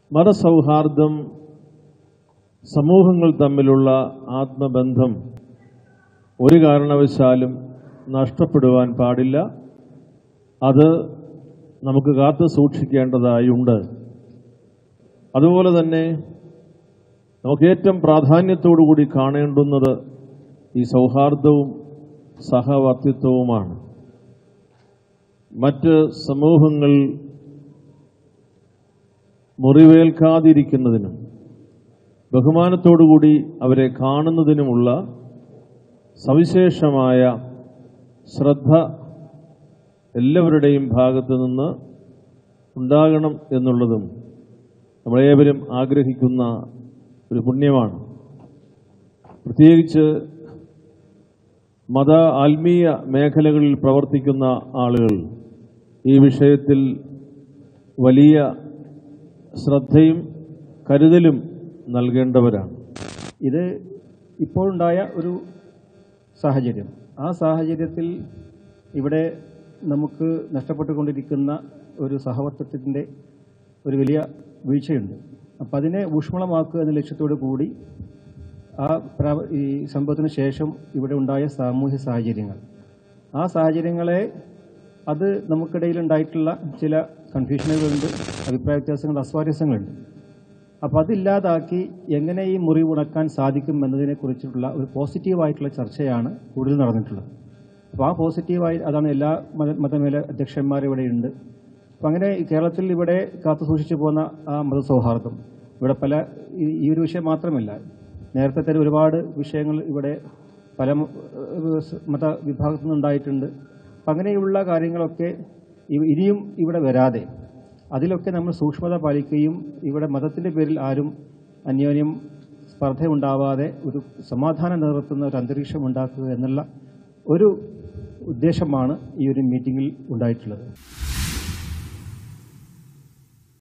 മതസൗഹാർദ്ദം സമൂഹങ്ങൾ തമ്മിലുള്ള ആത്മബന്ധം ഒരു കാരണവശാലും നഷ്ടപ്പെടുവാൻ പാടില്ല അത് നമുക്ക് കാത്തു സൂക്ഷിക്കേണ്ടതായുണ്ട് അതുപോലെ തന്നെ നമുക്ക് ഏറ്റവും പ്രാധാന്യത്തോടുകൂടി കാണേണ്ടുന്നത് ഈ സൗഹാർദ്ദവും സഹവർത്തിത്വവുമാണ് മറ്റ് സമൂഹങ്ങൾ മുറിവേൽക്കാതിരിക്കുന്നതിനും ബഹുമാനത്തോടുകൂടി അവരെ കാണുന്നതിനുമുള്ള സവിശേഷമായ ശ്രദ്ധ എല്ലാവരുടെയും ഭാഗത്തു നിന്ന് ഉണ്ടാകണം എന്നുള്ളതും നമ്മളേവരും ആഗ്രഹിക്കുന്ന ഒരു പുണ്യമാണ് പ്രത്യേകിച്ച് മത ആത്മീയ മേഖലകളിൽ പ്രവർത്തിക്കുന്ന ആളുകൾ ഈ വിഷയത്തിൽ വലിയ ശ്രദ്ധയും കരുതലും നൽകേണ്ടവരാണ് ഇത് ഇപ്പോഴുണ്ടായ ഒരു സാഹചര്യം ആ സാഹചര്യത്തിൽ ഇവിടെ നമുക്ക് നഷ്ടപ്പെട്ടുകൊണ്ടിരിക്കുന്ന ഒരു സഹവർത്തിത്വത്തിൻ്റെ ഒരു വലിയ വീഴ്ചയുണ്ട് അപ്പം അതിനെ ഊഷ്മളമാക്കുക എന്ന ലക്ഷ്യത്തോടു കൂടി ആ പ്ര- ഈ സംഭവത്തിന് ശേഷം ഇവിടെ ഉണ്ടായ സാമൂഹ്യ സാഹചര്യങ്ങൾ ആ സാഹചര്യങ്ങളെ അത് നമുക്കിടയിൽ ഉണ്ടായിട്ടുള്ള ചില കൺഫ്യൂഷനുകളുണ്ട് അഭിപ്രായ വ്യത്യാസങ്ങൾ അസ്വാരസ്യങ്ങളുണ്ട് അപ്പോൾ അതില്ലാതാക്കി എങ്ങനെ ഈ മുറിവ് ഉണക്കാൻ സാധിക്കും എന്നതിനെ കുറിച്ചിട്ടുള്ള ഒരു പോസിറ്റീവായിട്ടുള്ള ചർച്ചയാണ് കൂടുതൽ നടന്നിട്ടുള്ളത് അപ്പോൾ ആ പോസിറ്റീവായി അതാണ് എല്ലാ മത മതമേല അധ്യക്ഷന്മാർ ഇവിടെയുണ്ട് അപ്പം അങ്ങനെ ഈ കേരളത്തിൽ ഇവിടെ കാത്തു സൂക്ഷിച്ചു പോകുന്ന ആ മതസൗഹാർദ്ദം ഇവിടെ പല ഈ- ഈ ഒരു വിഷയം മാത്രമല്ല നേരത്തെ തന്നെ ഒരുപാട് വിഷയങ്ങൾ ഇവിടെ പല മ- ഏഹ് സ് മത വിഭാഗത്തു നിന്നുണ്ടായിട്ടുണ്ട് അപ്പം അങ്ങനെയുള്ള കാര്യങ്ങളൊക്കെ ഇ- ഇനിയും ഇവിടെ വരാതെ അതിലൊക്കെ നമ്മൾ സൂക്ഷ്മത പാലിക്കുകയും ഇവിടെ മതത്തിൻ്റെ പേരിൽ ആരും അന്യോന്യം സ്പർദ്ധ ഉണ്ടാവാതെ ഒരു സമാധാനം നിലനിർത്തുന്ന ഒരു അന്തരീക്ഷം ഉണ്ടാക്കുക എന്നുള്ള ഒരു ഉദ്ദേശമാണ് ഈ ഒരു മീറ്റിങ്ങിൽ ഉണ്ടായിട്ടുള്ളത്